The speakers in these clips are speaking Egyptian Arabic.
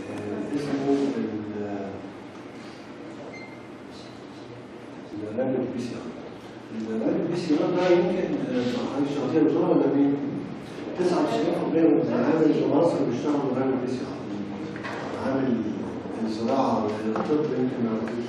آه، اسمه ال- البرنامج بي سي ار البرنامج بي سي ار ده يمكن حضرتك شغالين بسرعه ولا مين؟ 99% من العامل في مصر بيشتغلوا برنامج بي سي ار عامل الزراعه والطب يمكن ما يعرفوش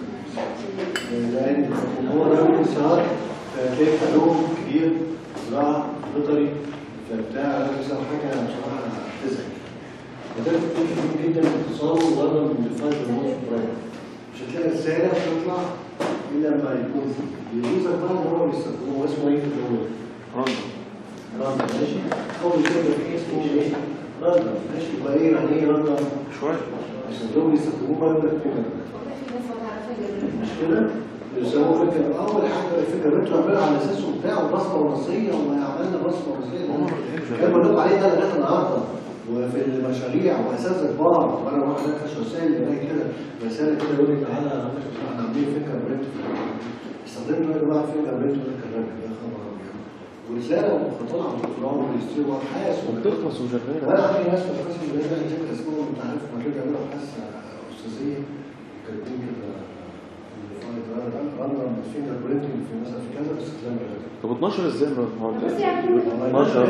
لان هو برنامج بي سي ار تلاقي علوم كبير زراعه بيطري فبتاع انا بيسال حاجه بصراحه تزعج وده كتير جدا اتصال وضرب من الفايل الموت برايم مش هتلاقي رساله بتطلع الا لما يكون يجوزك بقى ان هو بيستخدمه هو اسمه ايه في الاول؟ راندم ماشي اول كده في اسمه ايه؟ راندم ماشي يبقى ايه يعني ايه راندم؟ شوية عشان دول بيستخدموه بقى كده مش كده؟ بيسموه فكره اول حاجه الفكره بنته عملها على اساسه بتاع وبصمه وصيه وما عملنا بصمه وصيه كان بنقول عليه ده لغايه النهارده وفي المشاريع واساتذه كبار وانا واحد نفس رسائل زي كده رساله كده يقول لي تعالى احنا عاملين فكره برنت استخدمنا يا جماعه فكره برنت ولا كلام يا خبر ابيض ورساله وخطوط على الدكتوراه والماجستير وابحاث بتخلص وشغالة وانا عندي ناس في القسم اللي انا جبت اسمهم انت عارف ما كانوا بيعملوا ابحاث استاذيه كاتبين كده رندم فينجر برينتنج في مثلا في كذا باستخدام الراديو طب 12 ازاي بقى الحوار بس ده؟ يعني 12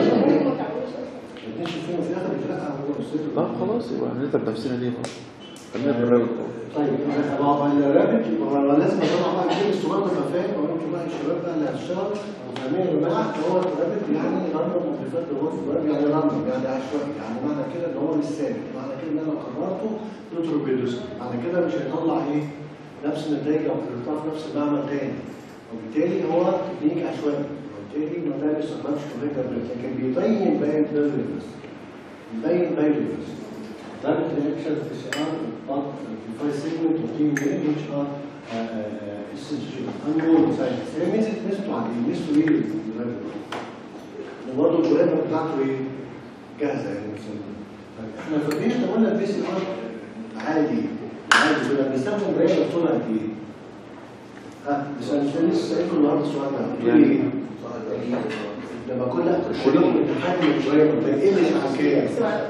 الاثنين شايفين في الاخر لا هو بصيت طب خلاص يبقى هنتعب نفسنا ليه بقى؟ خلينا في الراوند طيب طبعا الرابط يبقى أنا لازم اطلع بقى الجيل الصغير ده فاهم اقول لكم بقى الشباب بقى اللي هتشتغل فاهمين يا جماعه هو الرابط يعني راندوم مضيفات الغرف يعني راندوم يعني عشوائي يعني معنى كده ان هو مش ثابت معنى كده ان انا قررته يترك بيدوس معنى كده مش هيطلع ايه نفس النتائج او قررتها في نفس المعمل تاني وبالتالي هو تكنيك عشوائي وبالتالي ما ده ما بيستخدمش كمبيوتر لكن بيبين باقي البيرفكس يبين باقي البيرفكس Direct reaction PCR but device segment of DNA which are uh, uh, essentially unknown science. هي ميزة ميزته عن ايه؟ ميزته ايه الراجل ده؟ برضه الجرامة بتاعته ايه؟ جاهزة يعني مثلا. طيب احنا فاكرين احنا قلنا البي سي ار عادي عادي كده بنستخدم جرامة طول قد ايه؟ ها بس انا مش لسه سألكم النهارده السؤال ده يعني ايه؟ لما كنا كلهم امتحان الجرامة ما يقلش عن كام؟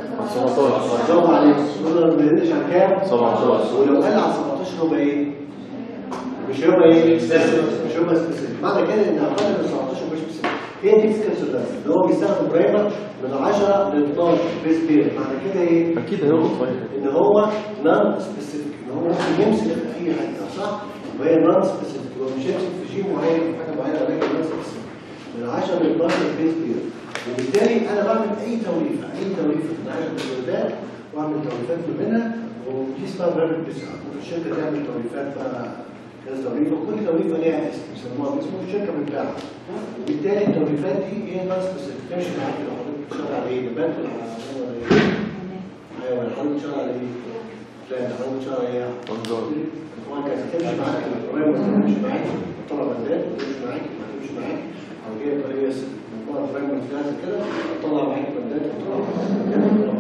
17 برافو عليك قلنا ما يقلش عن كام؟ 17 ولو قال على 17 يبقى ايه؟ مش هيبقى ايه؟ مش هيبقى سبيسيفيك معنى كده ان اقل من 17 مش سبيسيفيك هي دي فكره الدرس اللي هو بيستخدم برايمر من 10 ل 12 بيس بير معنى كده ايه؟ اكيد هيلقط فايل ان هو نون سبيسيفيك ان هو ممكن يمسك في اي حته صح؟ وهي نون سبيسيفيك هو مش يمسك في جين معين في حاجه معينه ولكن نون سبيسيفيك من 10 ل 12 بيس بير وبالتالي انا بعمل اي توليفه اي توليفه من 10 بيردات واعمل توليفات ما بينها ودي اسمها برامج بيس الشركه تعمل توليفات بقى كذا توليفه كل توليفه ليها اسم يسموها باسم الشركه بتاعها وبالتالي التوليفات دي هي نون سبيسيفيك تمشي معاك لو حضرتك بتشتغل على ايه؟ نبات ولا على ايه؟ ايوه ولا حضرتك بتشتغل على ايه؟ لا انت حضرتك بتشتغل على ايه؟ انظار طبعا كانت هتمشي معاك القرايه ما تمشي معاك طلب بندات تمشي معاك ما تمشي معاك او جايه طريقه مجموعه برايمر جاهزه كده تطلع معاك بندات وتطلع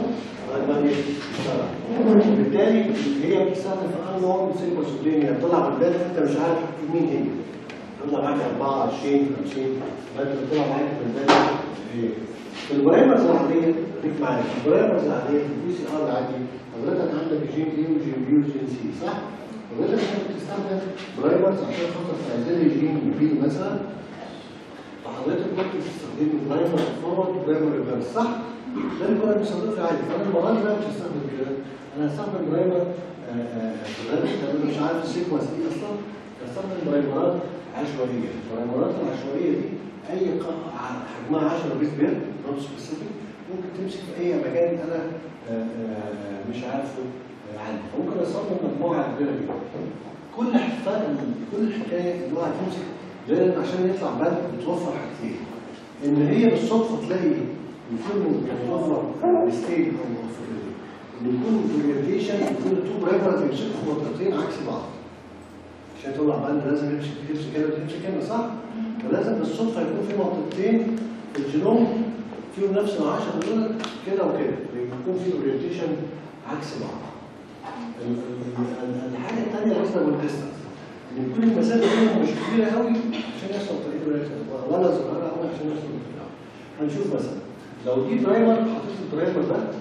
وبالتالي هي بتستخدم في انون سيكونس الدنيا تطلع بندات انت مش عارف مين هي تطلع معاك 24 50 فانت بتطلع معاك بندات هي في البرايمرز العاديه خليك معايا البرايمرز العاديه في البي سي ار العادي حضرتك عندك جين اي وجين بي وجين سي صح؟ حضرتك ممكن تستخدم برايمرز عشان خاطر تعزل جين بي مثلا فحضرتك ممكن تستخدم برايمر فورورد برايمر ريفرس صح؟ ده اللي كنا بنستخدمه في العادي فانا المره دي بقى مش هستخدم كده انا هستخدم برايمر انا مش عارف السيكونس دي اصلا هستخدم برايمرات عشوائيه البرايمرات العشوائيه دي اي ق- ع- حجمها 10 بيس بير نوت سبيسيفيك ممكن تمسك في اي مكان انا آه، آه، مش عارفه آه، عندي ممكن اصمم مجموعه كبيره جدا كل حفاظ كل الحكايه ان هو هتمسك لان عشان يطلع بلد بتوفر حاجتين ان هي بالصدفه تلاقي يكون بتوفر ستيج او موفرين ان يكون اورينتيشن يكون تو برايفرز يمسكوا في منطقتين عكس بعض عشان يطلع بند لازم يمشي يمشي كده وتمشي كده صح؟ فلازم بالصدفه يكون في منطقتين في الجينوم فيهم نفس العشرة دول كده وكده يكون في اورينتيشن عكس بعض. ال- ال- ال- الحاجه الثانيه مثلا والديستنس ان يكون المسافه بينهم مش كبيره قوي عشان يحصل تغيير ولا صغيره قوي عشان يحصل تغيير هنشوف مثلا لو دي برايمر حطيت البرايمر ده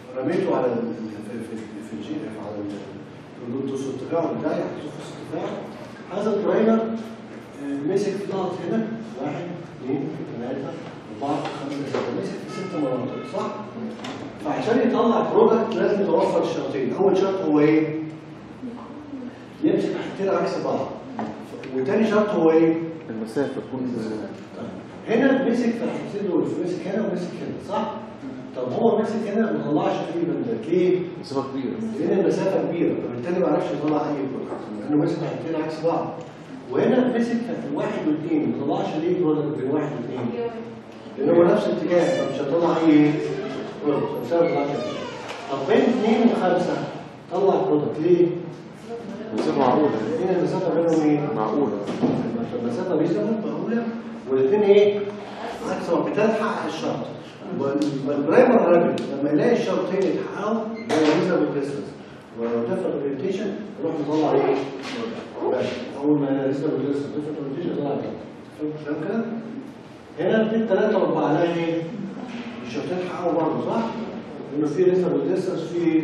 رميته على ال- في في في الجي على ال- الدوس التفاعل بتاعي حطيته في التفاعل هذا البرايمر آه، مسك في ضغط هنا واحد اثنين ثلاثة أربعة خمسة ستة مسك في ست مناطق صح؟ فعشان يطلع برودكت لازم يتوفر الشرطين، أول شرط هو إيه؟ يمسك حاجتين عكس بعض وتاني شرط هو إيه؟ المسافة تكون هنا مسك في الحاجتين دول مسك هنا ومسك هنا صح؟ طب هو مسك هنا ما طلعش فيه بندات ليه؟ مسافة كبيرة لان المسافه كبيره فبالتالي ما عرفش يطلع اي برودكت لانه مسك حاجتين عكس بعض وهنا مسك في واحد واثنين ما طلعش ليه برودكت بين واحد واثنين لان هو نفس الاتجاه فمش هيطلع اي برودكت فبسبب طلع كده طب بين اثنين وخمسه طلع برودكت ليه؟ مسافة معقولة هنا المسافه بينهم ايه؟ معقولة المسافه ريزونبل معقوله والاثنين ايه؟ عكس بعض بتلحق الشرط والبرايمر راجل لما يلاقي الشرطين يتحققوا زي ريزونبل ديستنس وديفرنت اورينتيشن يروح مطلع ايه؟ بس. اول ما ريزونبل ديستنس ديفرنت اورينتيشن يطلع كده فاهم كده؟ هنا اثنين ثلاثه واربعه لا ايه؟ الشرطين يتحققوا برضه صح؟ لانه في ريزونبل ديستنس في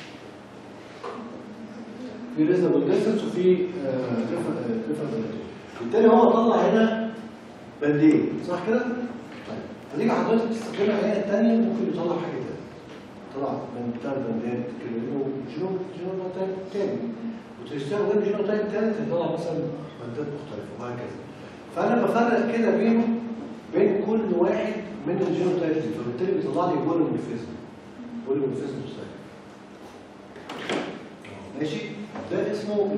في ريزونبل ديستنس وفي ديفرنت اورينتيشن بالتالي هو طلع هنا بندين صح كده؟ طيب هتيجي حضرتك تستخدم العينه الثانيه ممكن يطلع حاجه ثانيه طلع من بتاع البندات كده له جينو جينو تايب تاني وتستخدم جينو تايب ثالث يطلع مثلا بندات مختلفه وهكذا فانا بفرق كده بينهم بين كل واحد من الجينو تايب دي فبالتالي بيطلع لي بوليمورفيزم بوليمورفيزم مختلف ماشي ده اسمه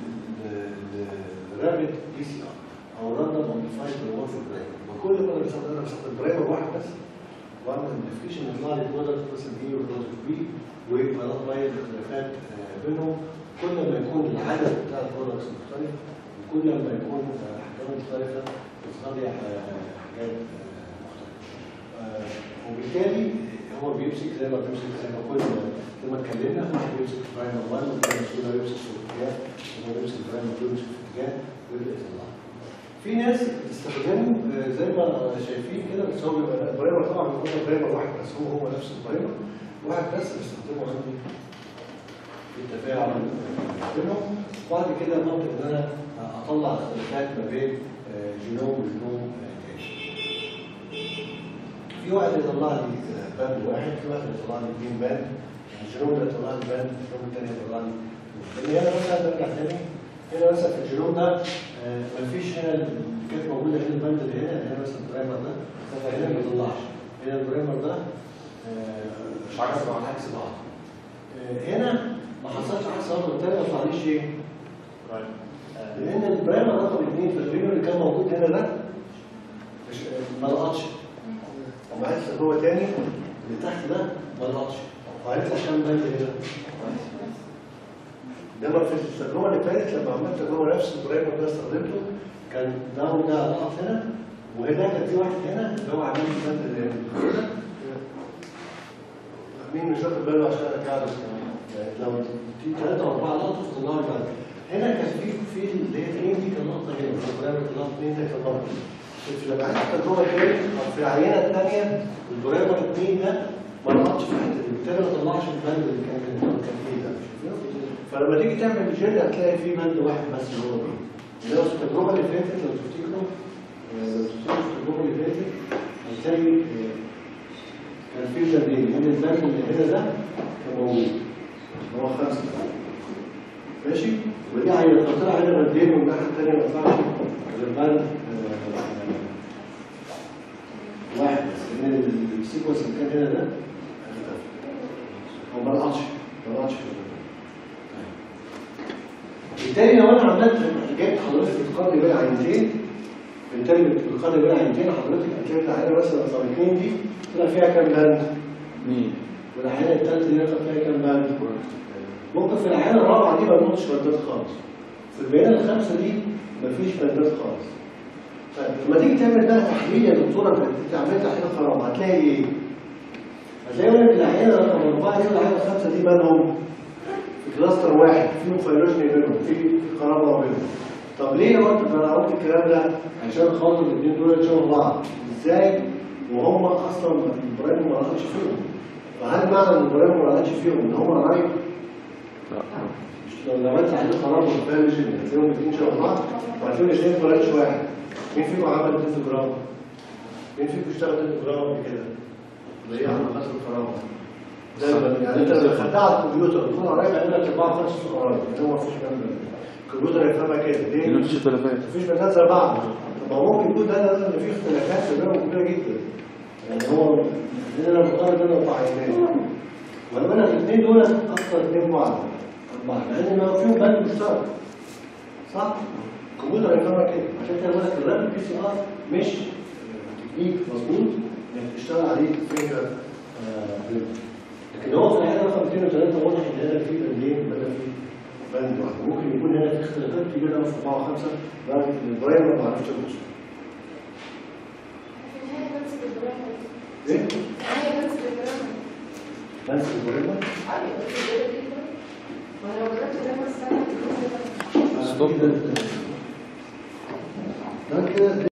الرابد دي سي ار او راندوم موديفايد ريمورفيك برايمر وكل مره بستخدم انا بستخدم برايمر واحد بس واعمل موديفيكيشن يطلع لي برودكت مثلا ايه وبرودكت بي وبنات بايظ اختلافات آه، بينهم كل ما يكون العدد بتاع البرودكتس مختلف وكل ما يكون آه، احجام مختلفه بتطلع لي آه، حاجات آه، مختلفه آه، وبالتالي هو بيمسك زي ما بيمسك زي ما كل زي ما اتكلمنا واحد بيمسك برايمر 1 والثاني بيمسك في اتجاه وهو بيمسك برايمر 2 بيمسك في اتجاه ويبدا يطلع في ناس بتستخدمه آه، زي ما شايفين كده بس هو بيبقى البرايمر طبعا بيبقى برايمر واحد بس هو هو نفس البرايمر واحد بس بستخدمه عندي في التفاعل بينهم وبعد كده ممكن ان انا اطلع اختلافات ما بين آه، جينوم وجينوم آه، تاني. في واحد يطلع لي آه، باند واحد في واحد يطلع لي اثنين باند الجينوم ده يطلع لي باند الجينوم الثاني يطلع لي لان هنا مثلا نرجع تاني هنا مثلا في الجينوم ده آه، مفيش هنا اللي كانت موجوده هنا الباند اللي هنا هنا مثلا البرايمر ده هنا ما بيطلعش هنا البرايمر ده آه، مش عكس بعض عكس بعض آه، هنا ما حصلش عكس بعض وبالتالي ما طلعليش ايه؟ لان البرايمر رقم اثنين في الفيديو اللي كان موجود هنا ده مش ما لقطش وما عرفش هو تاني اللي تحت ده ما لقطش وعرفت عشان باند هنا انما في التجربه اللي فاتت لما عملت تجربه نفس البرايمر ده استخدمته كان ده وده لقط هنا وهنا كان في واحد هنا اللي هو عامل لي باند اللي هنا مين مش واخد باله عشان ارجع له يعني لو في ثلاثة أو أربعة لقطة في النهار بعد هنا كان في في اللي هي اثنين دي كان لقطة هنا في البرامج كان لقطة اثنين ده كان لقطة في لما عملت التجربة الثانية أو في العينة الثانية البرامج اثنين ده ما لقطش في الحتة دي بالتالي ما طلعش البند اللي كان كان فيه ده شايفينه؟ فلما تيجي تعمل الجلد هتلاقي فيه بند واحد بس اللي هو ايه؟ اللي هو في التجربة اللي فاتت لو تفتكروا آه، لو تفتكروا في التجربة اللي فاتت هتلاقي آه، كان في بندين من البند اللي هنا ده كان موجود اللي هو خمسة ماشي ودي عينة طلع هنا بندين والناحية التانية ما طلعش غير بند آه، واحد بس لأن السيكونس اللي كان هنا ده اختفى هو ما لقطش ما لقطش في البند. بالتالي لو انا عملت جبت حضرتك بتقارن بين عينتين بالتالي بتقارن بين عينتين حضرتك هتلاقي العينه مثلا الطريقين دي طلع فيها كام بند مين؟ والعينه الثالثه دي طلع فيها كام بند ممكن في العينه الرابعه دي ما نقطش بندات خالص في البيانات الخمسه دي مفيش بندات خالص طيب لما تيجي تعمل بقى تحليل يا دكتوره انت عملت تحليل خرام هتلاقي ايه؟ هتلاقي يقول لك العينه رقم اربعه دي والعينه الخمسه دي مالهم؟ في كلاستر واحد فيهم فيروجني بينهم في في قرابه بينهم طب ليه يا وقت انا قلت الكلام ده عشان خاطر الاثنين دول يشوفوا بعض ازاي وهم اصلا البرايم ما راحش فيهم وهل معنى ان البرامج ما قالش فيهم ان هم قرايب؟ لا لو عملت عليه قرار متفاهم مش ان هتلاقيهم الاثنين شبه بعض وهتلاقيهم الاثنين فرنش واحد مين فيكم عمل تلت جرام؟ مين فيكم اشتغل تلت جرام قبل كده؟ اللي هي على قدر الفراغ دايما يعني انت لو خدتها على الكمبيوتر تكون قريب هيقول لك اربعه خمس قريب يعني هو مفيش منه الكمبيوتر هيفهمها كده ليه؟ لأن مفيش اختلافات مفيش مسافات زي بعض طب ما هو ممكن يكون ده ده في اختلافات بينهم كبيره جدا يعني هو لان انا مقارن بين طعيمين وانا بقول لك الاثنين دول اكثر اثنين بعض بعض لان ما فيهم بند مشترك صح؟ الكمبيوتر هيفهمها كده عشان كده بقول لك الراب بي سي ار مش تكنيك مظبوط انك تشتغل عليه فكره آه، لكن هو في الحاله رقم 203 واضح ان هنا في بندين بدل في بند واحد ممكن يكون هنا في اختلافات كبيره قوي في 4 و5 لدرجه ان ابراهيم ما بعرفش اوصل ايه؟ بنسى ابراهيم ستوب ده كده